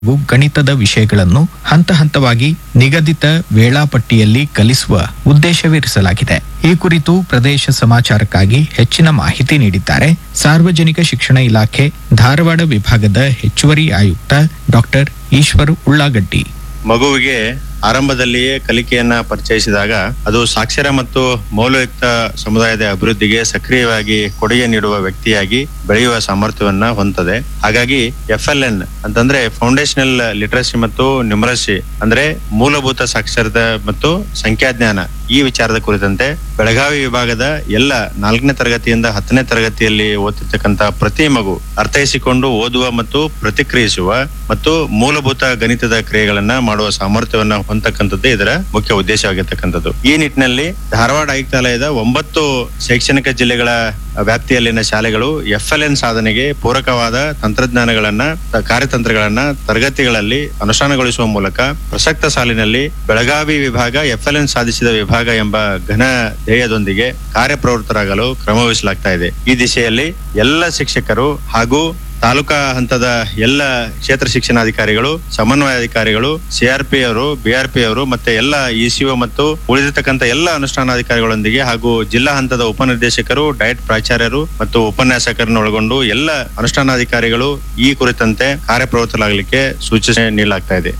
ಹಾಗೂ ಗಣಿತದ ವಿಷಯಗಳನ್ನು ಹಂತ ಹಂತವಾಗಿ ನಿಗದಿತ ವೇಳಾಪಟ್ಟಿಯಲ್ಲಿ ಕಲಿಸುವ ಉದ್ದೇಶವಿರಿಸಲಾಗಿದೆ ಈ ಕುರಿತು ಪ್ರದೇಶ ಸಮಾಚಾರಕ್ಕಾಗಿ ಹೆಚ್ಚಿನ ಮಾಹಿತಿ ನೀಡಿದ್ದಾರೆ ಸಾರ್ವಜನಿಕ ಶಿಕ್ಷಣ ಇಲಾಖೆ ಧಾರವಾಡ ವಿಭಾಗದ ಹೆಚ್ಚುವರಿ ಆಯುಕ್ತ ಡಾಕ್ಟರ್ ಈಶ್ವರ್ ಉಳ್ಳಾಗಡ್ಡಿ ಮಗುವಿಗೆ ಆರಂಭದಲ್ಲಿಯೇ ಕಲಿಕೆಯನ್ನ ಪರಿಚಯಿಸಿದಾಗ ಅದು ಸಾಕ್ಷರ ಮತ್ತು ಮೌಲ್ಯಯುಕ್ತ ಸಮುದಾಯದ ಅಭಿವೃದ್ಧಿಗೆ ಸಕ್ರಿಯವಾಗಿ ಕೊಡುಗೆ ನೀಡುವ ವ್ಯಕ್ತಿಯಾಗಿ ಬೆಳೆಯುವ ಸಾಮರ್ಥ್ಯವನ್ನ ಹೊಂದದೆ ಹಾಗಾಗಿ ಎಫ್ ಎಲ್ ಎನ್ ಅಂತಂದ್ರೆ ಫೌಂಡೇಶನಲ್ ಲಿಟರಸಿ ಮತ್ತು ನ್ಯೂಮರಸಿ ಅಂದ್ರೆ ಮೂಲಭೂತ ಸಾಕ್ಷರತೆ ಮತ್ತು ಸಂಖ್ಯಾಜ್ಞಾನ ಈ ವಿಚಾರದ ಕುರಿತಂತೆ ಬೆಳಗಾವಿ ವಿಭಾಗದ ಎಲ್ಲ ನಾಲ್ಕನೇ ತರಗತಿಯಿಂದ ಹತ್ತನೇ ತರಗತಿಯಲ್ಲಿ ಓದ್ತಿರ್ತಕ್ಕಂತ ಪ್ರತಿ ಮಗು ಅರ್ಥೈಸಿಕೊಂಡು ಓದುವ ಮತ್ತು ಪ್ರತಿಕ್ರಿಯಿಸುವ ಮತ್ತು ಮೂಲಭೂತ ಗಣಿತದ ಕ್ರಿಯೆಗಳನ್ನ ಮಾಡುವ ಸಾಮರ್ಥ್ಯವನ್ನ ಹೊಂದತಕ್ಕಂಥದ್ದೇ ಇದರ ಮುಖ್ಯ ಉದ್ದೇಶವಾಗಿರ್ತಕ್ಕಂಥದ್ದು ಈ ನಿಟ್ಟಿನಲ್ಲಿ ಧಾರವಾಡ ಆಯುಕ್ತಾಲಯದ ಒಂಬತ್ತು ಶೈಕ್ಷಣಿಕ ಜಿಲ್ಲೆಗಳ ವ್ಯಾಪ್ತಿಯಲ್ಲಿನ ಶಾಲೆಗಳು ಎಫ್ ಎಲ್ ಎನ್ ಸಾಧನೆಗೆ ಪೂರಕವಾದ ತಂತ್ರಜ್ಞಾನಗಳನ್ನ ತ- ಕಾರ್ಯತಂತ್ರಗಳನ್ನ ತರಗತಿಗಳಲ್ಲಿ ಅನುಷ್ಠಾನಗೊಳಿಸುವ ಮೂಲಕ ಪ್ರಸಕ್ತ ಸಾಲಿನಲ್ಲಿ ಬೆಳಗಾವಿ ವಿಭಾಗ ಎಫ್ ಎಲ್ ಎನ್ ಸಾಧಿಸಿದ ವಿಭಾಗ ಎಂಬ ಘನ ಧ್ಯೇಯದೊಂದಿಗೆ ಕಾರ್ಯಪ್ರವೃತ್ತರಾಗಲು ಕ್ರಮವಹಿಸಲಾಗ್ತಾ ಇದೆ ಈ ದಿಶೆಯಲ್ಲಿ ಎಲ್ಲ ಶಿಕ್ಷಕರು ಹಾಗೂ ತಾಲೂಕಾ ಹಂತದ ಎಲ್ಲ ಕ್ಷೇತ್ರ ಶಿಕ್ಷಣಾಧಿಕಾರಿಗಳು ಸಮನ್ವಯಾಧಿಕಾರಿಗಳು ಸಿಆರ್ಪಿ ಅವರು ಬಿಆರ್ಪಿ ಅವರು ಮತ್ತೆ ಎಲ್ಲ ಇಸಿಒ ಮತ್ತು ಉಳಿದಿರ್ತಕ್ಕಂಥ ಎಲ್ಲ ಅನುಷ್ಠಾನಾಧಿಕಾರಿಗಳೊಂದಿಗೆ ಹಾಗೂ ಜಿಲ್ಲಾ ಹಂತದ ಉಪನಿರ್ದೇಶಕರು ಡಯಟ್ ಪ್ರಾಚಾರ್ಯರು ಮತ್ತು ಉಪನ್ಯಾಸಕರನ್ನು ಒಳಗೊಂಡು ಎಲ್ಲ ಅನುಷ್ಠಾನಾಧಿಕಾರಿಗಳು ಈ ಕುರಿತಂತೆ ಕಾರ್ಯಪ್ರವೃತ್ತರಾಗಲಿಕ್ಕೆ ಸೂಚನೆ ನೀಡಲಾಗ್ತಾ ಇದೆ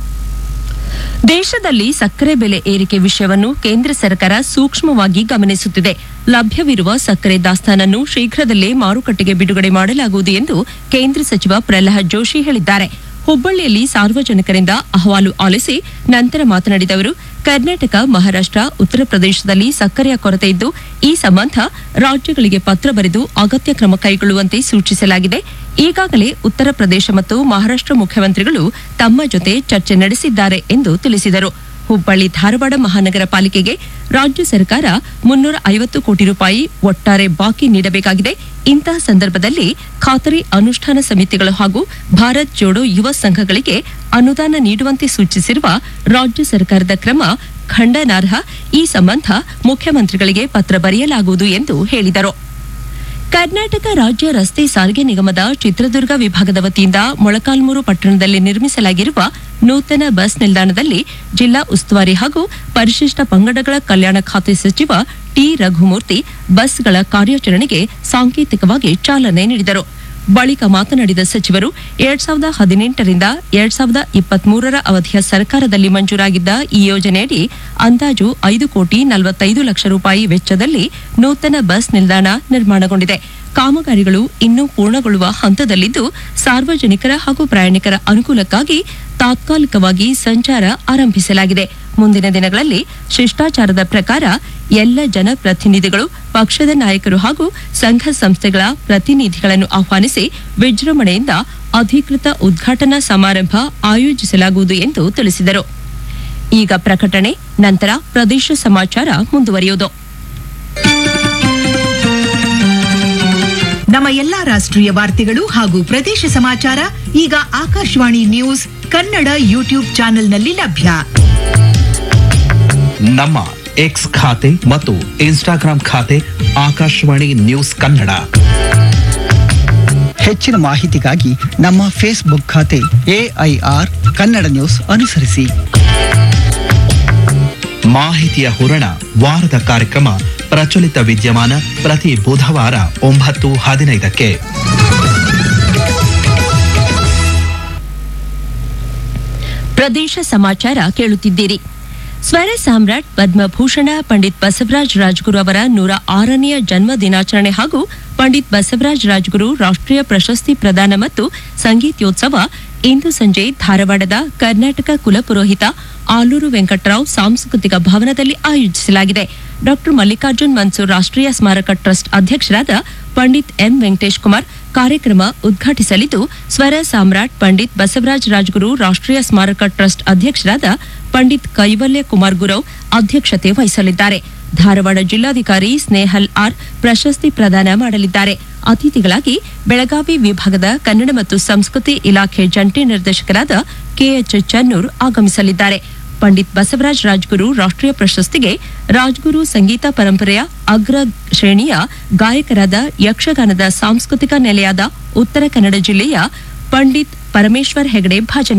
ದೇಶದಲ್ಲಿ ಸಕ್ಕರೆ ಬೆಲೆ ಏರಿಕೆ ವಿಷಯವನ್ನು ಕೇಂದ್ರ ಸರ್ಕಾರ ಸೂಕ್ಷ್ಮವಾಗಿ ಗಮನಿಸುತ್ತಿದೆ ಲಭ್ಯವಿರುವ ಸಕ್ಕರೆ ದಾಸ್ತಾನನ್ನು ಶೀಘ್ರದಲ್ಲೇ ಮಾರುಕಟ್ಟೆಗೆ ಬಿಡುಗಡೆ ಮಾಡಲಾಗುವುದು ಎಂದು ಕೇಂದ್ರ ಸಚಿವ ಪ್ರಹ್ಲಾದ್ ಜೋಶಿ ಹೇಳಿದ್ದಾರೆ ಹುಬ್ಬಳ್ಳಿಯಲ್ಲಿ ಸಾರ್ವಜನಿಕರಿಂದ ಅಹವಾಲು ಆಲಿಸಿ ನಂತರ ಮಾತನಾಡಿದ ಅವರು ಕರ್ನಾಟಕ ಮಹಾರಾಷ್ಟ್ರ ಉತ್ತರ ಪ್ರದೇಶದಲ್ಲಿ ಸಕ್ಕರೆಯ ಕೊರತೆ ಇದ್ದು ಈ ಸಂಬಂಧ ರಾಜ್ಯಗಳಿಗೆ ಪತ್ರ ಬರೆದು ಅಗತ್ಯ ಕ್ರಮ ಕೈಗೊಳ್ಳುವಂತೆ ಸೂಚಿಸಲಾಗಿದೆ ಈಗಾಗಲೇ ಉತ್ತರ ಪ್ರದೇಶ ಮತ್ತು ಮಹಾರಾಷ್ಟ್ರ ಮುಖ್ಯಮಂತ್ರಿಗಳು ತಮ್ಮ ಜೊತೆ ಚರ್ಚೆ ನಡೆಸಿದ್ದಾರೆ ಎಂದು ತಿಳಿಸಿದರು ಹುಬ್ಬಳ್ಳಿ ಧಾರವಾಡ ಮಹಾನಗರ ಪಾಲಿಕೆಗೆ ರಾಜ್ಯ ಸರ್ಕಾರ ಮುನ್ನೂರ ಐವತ್ತು ಕೋಟಿ ರೂಪಾಯಿ ಒಟ್ಟಾರೆ ಬಾಕಿ ನೀಡಬೇಕಾಗಿದೆ ಇಂತಹ ಸಂದರ್ಭದಲ್ಲಿ ಖಾತರಿ ಅನುಷ್ಠಾನ ಸಮಿತಿಗಳು ಹಾಗೂ ಭಾರತ್ ಜೋಡೋ ಯುವ ಸಂಘಗಳಿಗೆ ಅನುದಾನ ನೀಡುವಂತೆ ಸೂಚಿಸಿರುವ ರಾಜ್ಯ ಸರ್ಕಾರದ ಕ್ರಮ ಖಂಡನಾರ್ಹ ಈ ಸಂಬಂಧ ಮುಖ್ಯಮಂತ್ರಿಗಳಿಗೆ ಪತ್ರ ಬರೆಯಲಾಗುವುದು ಎಂದು ಹೇಳಿದರು ಕರ್ನಾಟಕ ರಾಜ್ಯ ರಸ್ತೆ ಸಾರಿಗೆ ನಿಗಮದ ಚಿತ್ರದುರ್ಗ ವಿಭಾಗದ ವತಿಯಿಂದ ಮೊಳಕಾಲ್ಮೂರು ಪಟ್ಟಣದಲ್ಲಿ ನಿರ್ಮಿಸಲಾಗಿರುವ ನೂತನ ಬಸ್ ನಿಲ್ದಾಣದಲ್ಲಿ ಜಿಲ್ಲಾ ಉಸ್ತುವಾರಿ ಹಾಗೂ ಪರಿಶಿಷ್ಟ ಪಂಗಡಗಳ ಕಲ್ಯಾಣ ಖಾತೆ ಸಚಿವ ಟಿ ರಘುಮೂರ್ತಿ ಬಸ್ಗಳ ಕಾರ್ಯಾಚರಣೆಗೆ ಸಾಂಕೇತಿಕವಾಗಿ ಚಾಲನೆ ನೀಡಿದರು ಬಳಿಕ ಮಾತನಾಡಿದ ಸಚಿವರು ಎರಡ್ ಸಾವಿರದ ಹದಿನೆಂಟರಿಂದ ಎರಡ್ ಸಾವಿರದ ಇಪ್ಪತ್ಮೂರರ ಅವಧಿಯ ಸರ್ಕಾರದಲ್ಲಿ ಮಂಜೂರಾಗಿದ್ದ ಈ ಯೋಜನೆಯಡಿ ಅಂದಾಜು ಐದು ಕೋಟಿ ನಲವತ್ತೈದು ಲಕ್ಷ ರೂಪಾಯಿ ವೆಚ್ಚದಲ್ಲಿ ನೂತನ ಬಸ್ ನಿಲ್ದಾಣ ನಿರ್ಮಾಣಗೊಂಡಿದೆ ಕಾಮಗಾರಿಗಳು ಇನ್ನೂ ಪೂರ್ಣಗೊಳ್ಳುವ ಹಂತದಲ್ಲಿದ್ದು ಸಾರ್ವಜನಿಕರ ಹಾಗೂ ಪ್ರಯಾಣಿಕರ ಅನುಕೂಲಕ್ಕಾಗಿ ತಾತ್ಕಾಲಿಕವಾಗಿ ಸಂಚಾರ ಆರಂಭಿಸಲಾಗಿದೆ ಮುಂದಿನ ದಿನಗಳಲ್ಲಿ ಶಿಷ್ಟಾಚಾರದ ಪ್ರಕಾರ ಎಲ್ಲ ಜನಪ್ರತಿನಿಧಿಗಳು ಪಕ್ಷದ ನಾಯಕರು ಹಾಗೂ ಸಂಘ ಸಂಸ್ಥೆಗಳ ಪ್ರತಿನಿಧಿಗಳನ್ನು ಆಹ್ವಾನಿಸಿ ವಿಜೃಂಭಣೆಯಿಂದ ಅಧಿಕೃತ ಉದ್ಘಾಟನಾ ಸಮಾರಂಭ ಆಯೋಜಿಸಲಾಗುವುದು ಎಂದು ತಿಳಿಸಿದರು ಈಗ ಪ್ರಕಟಣೆ ನಂತರ ಪ್ರದೇಶ ಸಮಾಚಾರ ಮುಂದುವರಿಯುವುದು ನಮ್ಮ ಎಲ್ಲಾ ರಾಷ್ಟ್ರೀಯ ವಾರ್ತೆಗಳು ಹಾಗೂ ಪ್ರದೇಶ ಸಮಾಚಾರ ಈಗ ಆಕಾಶವಾಣಿ ನ್ಯೂಸ್ ಕನ್ನಡ ಯೂಟ್ಯೂಬ್ ಚಾನೆಲ್ನಲ್ಲಿ ಲಭ್ಯ ನಮ್ಮ ಎಕ್ಸ್ ಖಾತೆ ಮತ್ತು ಇನ್ಸ್ಟಾಗ್ರಾಂ ಖಾತೆ ಆಕಾಶವಾಣಿ ನ್ಯೂಸ್ ಕನ್ನಡ ಹೆಚ್ಚಿನ ಮಾಹಿತಿಗಾಗಿ ನಮ್ಮ ಫೇಸ್ಬುಕ್ ಖಾತೆ ಎಐಆರ್ ಕನ್ನಡ ನ್ಯೂಸ್ ಅನುಸರಿಸಿ ಮಾಹಿತಿಯ ಹೂರಣ ವಾರದ ಕಾರ್ಯಕ್ರಮ ಪ್ರಚಲಿತ ವಿದ್ಯಮಾನ ಪ್ರತಿ ಬುಧವಾರ ಒಂಬತ್ತು ಹದಿನೈದಕ್ಕೆ ಪ್ರದೇಶ ಸಮಾಚಾರ ಕೇಳುತ್ತಿದ್ದೀರಿ ಸ್ವರ ಸಾಮ್ರಾಟ್ ಪದ್ಮಭೂಷಣ ಪಂಡಿತ್ ಬಸವರಾಜ್ ರಾಜ್ಗುರು ಅವರ ನೂರ ಆರನೆಯ ಜನ್ಮ ದಿನಾಚರಣೆ ಹಾಗೂ ಪಂಡಿತ್ ಬಸವರಾಜ್ ರಾಜ್ಗುರು ರಾಷ್ಟ್ರೀಯ ಪ್ರಶಸ್ತಿ ಪ್ರದಾನ ಮತ್ತು ಸಂಗೀತೋತ್ಸವ ಇಂದು ಸಂಜೆ ಧಾರವಾಡದ ಕರ್ನಾಟಕ ಕುಲಪುರೋಹಿತ ಆಲೂರು ವೆಂಕಟರಾವ್ ಸಾಂಸ್ಕೃತಿಕ ಭವನದಲ್ಲಿ ಆಯೋಜಿಸಲಾಗಿದೆ ಡಾಕ್ಟರ್ ಮಲ್ಲಿಕಾರ್ಜುನ್ ಮನ್ಸೂರ್ ರಾಷ್ಟ್ರೀಯ ಸ್ಮಾರಕ ಟ್ರಸ್ಟ್ ಅಧ್ಯಕ್ಷರಾದ ಪಂಡಿತ್ ಎಂ ವೆಂಕಟೇಶ್ ಕುಮಾರ್ ಕಾರ್ಯಕ್ರಮ ಉದ್ಘಾಟಿಸಲಿದ್ದು ಸ್ವರ ಸಾಮ್ರಾಟ್ ಪಂಡಿತ್ ಬಸವರಾಜ್ ರಾಜ್ಗುರು ರಾಷ್ಟ್ರೀಯ ಸ್ಮಾರಕ ಟ್ರಸ್ಟ್ ಅಧ್ಯಕ್ಷರಾದ ಪಂಡಿತ್ ಕೈವಲ್ಯ ಕುಮಾರ್ ಗುರವ್ ಅಧ್ಯಕ್ಷತೆ ವಹಿಸಲಿದ್ದಾರೆ ಧಾರವಾಡ ಜಿಲ್ಲಾಧಿಕಾರಿ ಸ್ನೇಹಲ್ ಆರ್ ಪ್ರಶಸ್ತಿ ಪ್ರದಾನ ಮಾಡಲಿದ್ದಾರೆ ಅತಿಥಿಗಳಾಗಿ ಬೆಳಗಾವಿ ವಿಭಾಗದ ಕನ್ನಡ ಮತ್ತು ಸಂಸ್ಕೃತಿ ಇಲಾಖೆ ಜಂಟಿ ನಿರ್ದೇಶಕರಾದ ಕೆಎಚ್ ಚನ್ನೂರ್ ಆಗಮಿಸಲಿದ್ದಾರೆ ಪಂಡಿತ್ ಬಸವರಾಜ್ ರಾಜ್ಗುರು ರಾಷ್ಟ್ರೀಯ ಪ್ರಶಸ್ತಿಗೆ ರಾಜ್ಗುರು ಸಂಗೀತ ಪರಂಪರೆಯ ಅಗ್ರ ಶ್ರೇಣಿಯ ಗಾಯಕರಾದ ಯಕ್ಷಗಾನದ ಸಾಂಸ್ಕೃತಿಕ ನೆಲೆಯಾದ ಉತ್ತರ ಕನ್ನಡ ಜಿಲ್ಲೆಯ ಪಂಡಿತ್ ಪರಮೇಶ್ವರ್ ಹೆಗಡೆ ಭಾಜನ